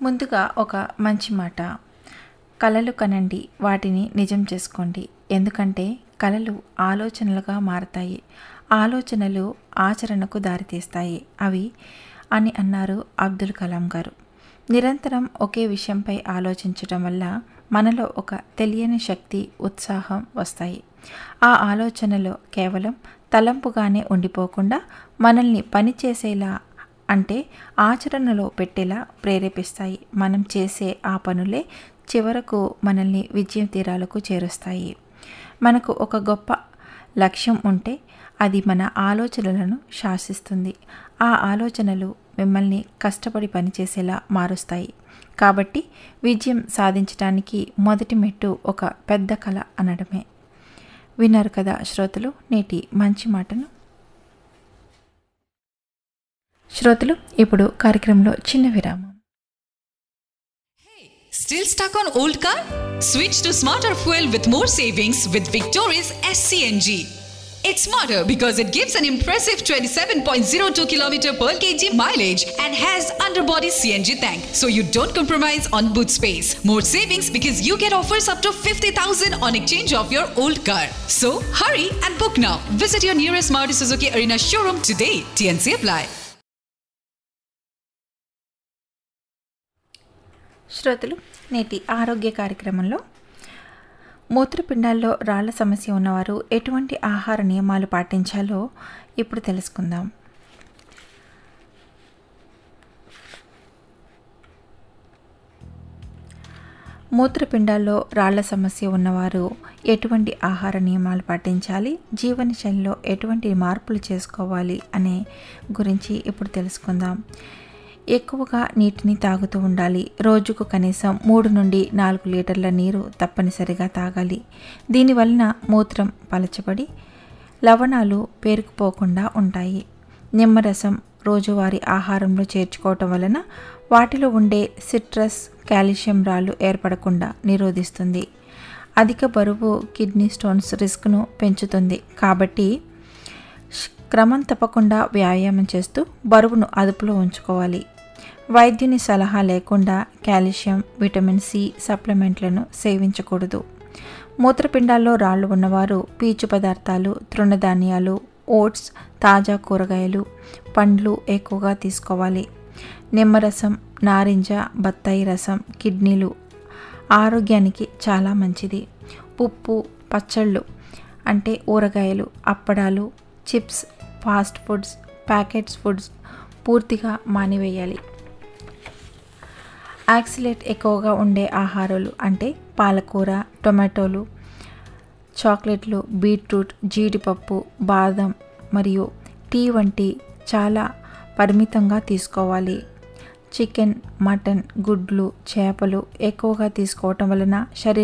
ముందుగా ఒక మంచి మాట కలలు కనండి వాటిని నిజం చేసుకోండి ఎందుకంటే కలలు ఆలోచనలుగా మారతాయి ఆలోచనలు ఆచరణకు దారితీస్తాయి అవి అని అన్నారు అబ్దుల్ కలాం గారు నిరంతరం ఒకే విషయంపై ఆలోచించడం వల్ల మనలో ఒక తెలియని శక్తి ఉత్సాహం వస్తాయి ఆ ఆలోచనలో కేవలం తలంపుగానే ఉండిపోకుండా మనల్ని పనిచేసేలా అంటే ఆచరణలో పెట్టేలా ప్రేరేపిస్తాయి మనం చేసే ఆ పనులే చివరకు మనల్ని విజయం తీరాలకు చేరుస్తాయి మనకు ఒక గొప్ప లక్ష్యం ఉంటే అది మన ఆలోచనలను శాసిస్తుంది ఆ ఆలోచనలు మిమ్మల్ని కష్టపడి పనిచేసేలా మారుస్తాయి కాబట్టి విజయం సాధించడానికి మొదటి మెట్టు ఒక పెద్ద కళ అనడమే విన్నారు కదా శ్రోతలు నేటి మంచి మాటను శ్రోతలు ఇప్పుడు కార్యక్రమంలో చిన్న విరామం Still stuck on old car? Switch to smarter fuel with more savings with Victoria's SCNG. It's smarter because it gives an impressive 27.02 km per kg mileage and has underbody CNG tank, so you don't compromise on boot space. More savings because you get offers up to 50,000 on exchange of your old car. So hurry and book now. Visit your nearest Maruti Suzuki Arena showroom today. TNC apply. శ్రోతలు నేటి ఆరోగ్య కార్యక్రమంలో మూత్రపిండాల్లో రాళ్ల సమస్య ఉన్నవారు ఎటువంటి ఆహార నియమాలు పాటించాలో ఇప్పుడు తెలుసుకుందాం మూత్రపిండాల్లో రాళ్ల సమస్య ఉన్నవారు ఎటువంటి ఆహార నియమాలు పాటించాలి జీవనశైలిలో ఎటువంటి మార్పులు చేసుకోవాలి అనే గురించి ఇప్పుడు తెలుసుకుందాం ఎక్కువగా నీటిని తాగుతూ ఉండాలి రోజుకు కనీసం మూడు నుండి నాలుగు లీటర్ల నీరు తప్పనిసరిగా తాగాలి దీనివలన మూత్రం పలచబడి లవణాలు పేరుకుపోకుండా ఉంటాయి నిమ్మరసం రోజువారీ ఆహారంలో చేర్చుకోవటం వలన వాటిలో ఉండే సిట్రస్ కాల్షియం రాళ్ళు ఏర్పడకుండా నిరోధిస్తుంది అధిక బరువు కిడ్నీ స్టోన్స్ రిస్క్ను పెంచుతుంది కాబట్టి క్రమం తప్పకుండా వ్యాయామం చేస్తూ బరువును అదుపులో ఉంచుకోవాలి వైద్యుని సలహా లేకుండా కాల్షియం విటమిన్ సి సప్లిమెంట్లను సేవించకూడదు మూత్రపిండాల్లో రాళ్ళు ఉన్నవారు పీచు పదార్థాలు తృణధాన్యాలు ఓట్స్ తాజా కూరగాయలు పండ్లు ఎక్కువగా తీసుకోవాలి నిమ్మరసం నారింజ బత్తాయి రసం కిడ్నీలు ఆరోగ్యానికి చాలా మంచిది ఉప్పు పచ్చళ్ళు అంటే ఊరగాయలు అప్పడాలు chips fast foods packets foods పూర్తిగా మానివేయాలి యాక్సిలేట్ ఎక్కువగా ఉండే ఆహారాలు అంటే పాలకూర టొమాటోలు చాక్లెట్లు బీట్రూట్ జీడిపప్పు బాదం మరియు టీ వంటి చాలా పరిమితంగా తీసుకోవాలి చికెన్ మటన్ గుడ్లు చేపలు ఎక్కువగా తీసుకోవటం వలన శరీర